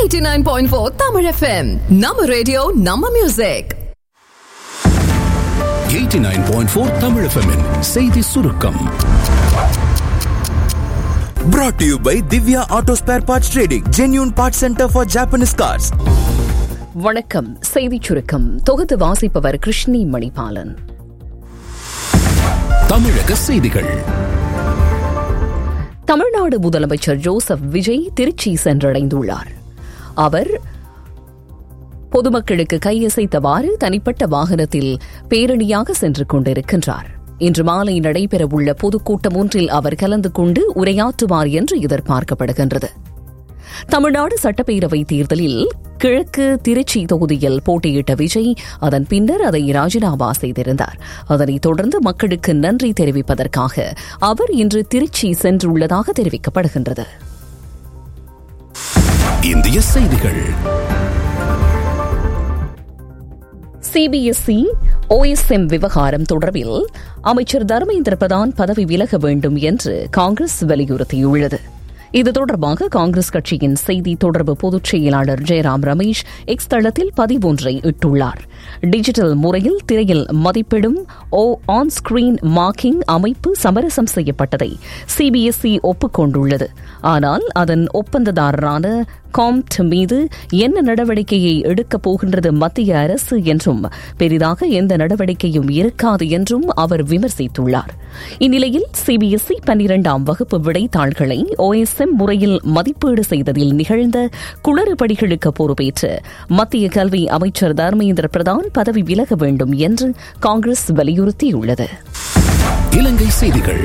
89.4 Tamil FM நம்ம radio நம்ம music 89.4 Tamil FM -இன் செய்தி சுருக்கம் Brought to you by Divya Auto Spare Parts Trading, genuine parts center for Japanese cars. வணக்கம் செய்திச் சுருக்கம் தொகுத்து வாசிப்பவர் கிருஷ்ணி மணிபாலன் தமிழக செய்திகள் தமிழ்நாடு முதலமைச்சர் ஜோசப் விஜய் திருச்சி சென்றடைந்துள்ளார் அவர் பொதுமக்களுக்கு கையசைத்தவாறு தனிப்பட்ட வாகனத்தில் பேரணியாக சென்று கொண்டிருக்கின்றார் இன்று மாலை நடைபெறவுள்ள பொதுக்கூட்டம் ஒன்றில் அவர் கலந்து கொண்டு உரையாற்றுவார் என்று எதிர்பார்க்கப்படுகின்றது தமிழ்நாடு சட்டப்பேரவை தேர்தலில் கிழக்கு திருச்சி தொகுதியில் போட்டியிட்ட விஜய் அதன் பின்னர் அதை ராஜினாமா செய்திருந்தார் அதனைத் தொடர்ந்து மக்களுக்கு நன்றி தெரிவிப்பதற்காக அவர் இன்று திருச்சி சென்றுள்ளதாக தெரிவிக்கப்படுகின்றது இந்திய செய்திகள் சிபிஎஸ்இ ஓஎஸ்எம் விவகாரம் தொடர்பில் அமைச்சர் தர்மேந்திர பிரதான் பதவி விலக வேண்டும் என்று காங்கிரஸ் வலியுறுத்தியுள்ளது இது தொடர்பாக காங்கிரஸ் கட்சியின் செய்தி தொடர்பு பொதுச் செயலாளர் ஜெயராம் ரமேஷ் எக்ஸ் தளத்தில் பதிவொன்றை இட்டுள்ளார் டிஜிட்டல் முறையில் திரையில் மதிப்பிடும் ஓ ஆன் ஸ்கிரீன் மார்க்கிங் அமைப்பு சமரசம் செய்யப்பட்டதை சிபிஎஸ்இ ஒப்புக்கொண்டுள்ளது ஆனால் அதன் ஒப்பந்ததாரரான காம்ட் மீது என்ன நடவடிக்கையை எடுக்கப் போகின்றது மத்திய அரசு என்றும் பெரிதாக எந்த நடவடிக்கையும் இருக்காது என்றும் அவர் விமர்சித்துள்ளார் இந்நிலையில் சிபிஎஸ்இ பன்னிரண்டாம் வகுப்பு விடைத்தாள்களை ஓஎஸ்எம் முறையில் மதிப்பீடு செய்ததில் நிகழ்ந்த குளறுபடிகளுக்கு பொறுப்பேற்று மத்திய கல்வி அமைச்சர் தர்மேந்திர பிரதான் பதவி விலக வேண்டும் என்று காங்கிரஸ் வலியுறுத்தியுள்ளது இலங்கை செய்திகள்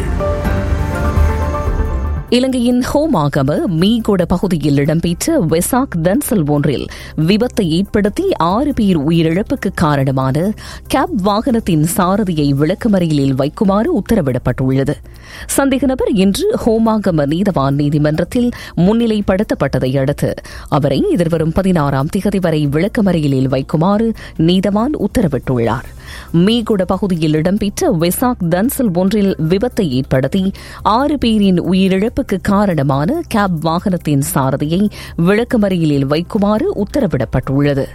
இலங்கையின் ஹோமாகம மீகொட பகுதியில் இடம்பெற்ற வெசாக் தன்சல் ஒன்றில் விபத்தை ஏற்படுத்தி ஆறு பேர் உயிரிழப்புக்கு காரணமான கேப் வாகனத்தின் சாரதியை விளக்கமறியலில் வைக்குமாறு உத்தரவிடப்பட்டுள்ளது சந்தேக நபர் இன்று ஹோமாகம நீதவான் நீதிமன்றத்தில் முன்னிலைப்படுத்தப்பட்டதை அடுத்து அவரை எதிர்வரும் பதினாறாம் திகதி வரை விளக்கமறியலில் வைக்குமாறு நீதவான் உத்தரவிட்டுள்ளார் மீகுட பகுதியில் இடம்பெற்ற வெசாக் தன்சல் ஒன்றில் விபத்தை ஏற்படுத்தி ஆறு பேரின் உயிரிழப்புக்கு காரணமான கேப் வாகனத்தின் சாரதியை விளக்கமறியலில் வைக்குமாறு உத்தரவிடப்பட்டுள்ளது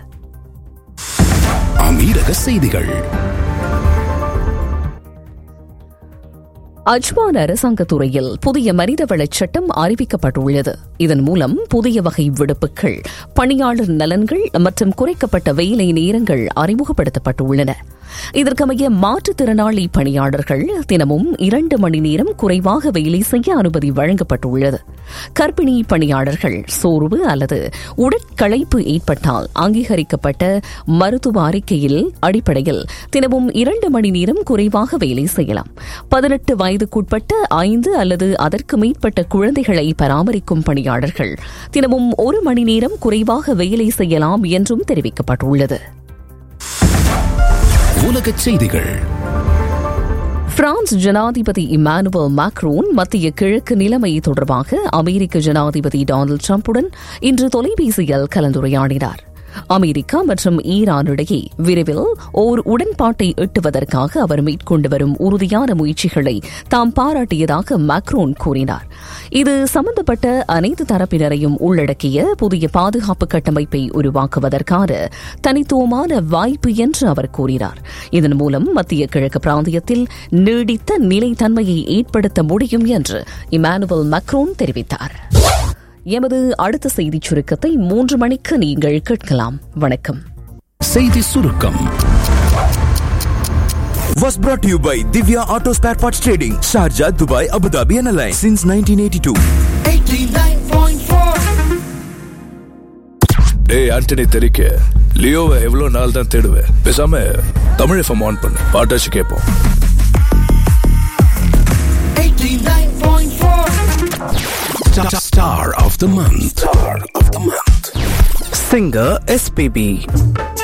அமீரக செய்திகள் அஜ்மான் அரசாங்கத் துறையில் புதிய மனிதவளச் சட்டம் அறிவிக்கப்பட்டுள்ளது இதன் மூலம் புதிய வகை விடுப்புகள் பணியாளர் நலன்கள் மற்றும் குறைக்கப்பட்ட வேலை நேரங்கள் அறிமுகப்படுத்தப்பட்டுள்ளன இதற்கமைய மாற்றுத்திறனாளி பணியாளர்கள் தினமும் இரண்டு மணி நேரம் குறைவாக வேலை செய்ய அனுமதி வழங்கப்பட்டுள்ளது கர்ப்பிணி பணியாளர்கள் சோர்வு அல்லது உடற்களைப்பு ஏற்பட்டால் அங்கீகரிக்கப்பட்ட மருத்துவ அறிக்கையில் அடிப்படையில் தினமும் இரண்டு மணி நேரம் குறைவாக வேலை செய்யலாம் பதினெட்டு வயதுக்குட்பட்ட ஐந்து அல்லது அதற்கு மேற்பட்ட குழந்தைகளை பராமரிக்கும் பணியாளர்கள் தினமும் ஒரு மணி நேரம் குறைவாக வேலை செய்யலாம் என்றும் தெரிவிக்கப்பட்டுள்ளது உலகச் செய்திகள் பிரான்ஸ் ஜனாதிபதி இமானுவல் மாக்ரோன் மத்திய கிழக்கு நிலைமை தொடர்பாக அமெரிக்க ஜனாதிபதி டொனால்டு டிரம்புடன் இன்று தொலைபேசியில் கலந்துரையாடினார் அமெரிக்கா மற்றும் ஈரான் இடையே விரைவில் ஓர் உடன்பாட்டை எட்டுவதற்காக அவர் மேற்கொண்டு வரும் உறுதியான முயற்சிகளை தாம் பாராட்டியதாக மாக்ரோன் கூறினார் இது சம்பந்தப்பட்ட அனைத்து தரப்பினரையும் உள்ளடக்கிய புதிய பாதுகாப்பு கட்டமைப்பை உருவாக்குவதற்கான தனித்துவமான வாய்ப்பு என்று அவர் கூறினார் இதன் மூலம் மத்திய கிழக்கு பிராந்தியத்தில் நீடித்த நிலைத்தன்மையை ஏற்படுத்த முடியும் என்று இமானுவல் மக்ரோன் தெரிவித்தார் எமது அடுத்த செய்திச் சுருக்கத்தை மூன்று மணிக்கு நீங்கள் கேட்கலாம் வணக்கம் செய்தி சுருக்கம் Was brought to you by Divya Auto Spare Parts Trading, Sharjah, Dubai, Abu Dhabi, and Alliance since 1982. டேய் ஆண்டனி தெரிக்க லியோவை எவ்வளவு நாள் தான் தேடுவேன் பேசாம தமிழ் எஃப்எம் ஆன் பண்ணு பாட்டாச்சு கேட்போம் Star of the month. Star of the month. Singer SPB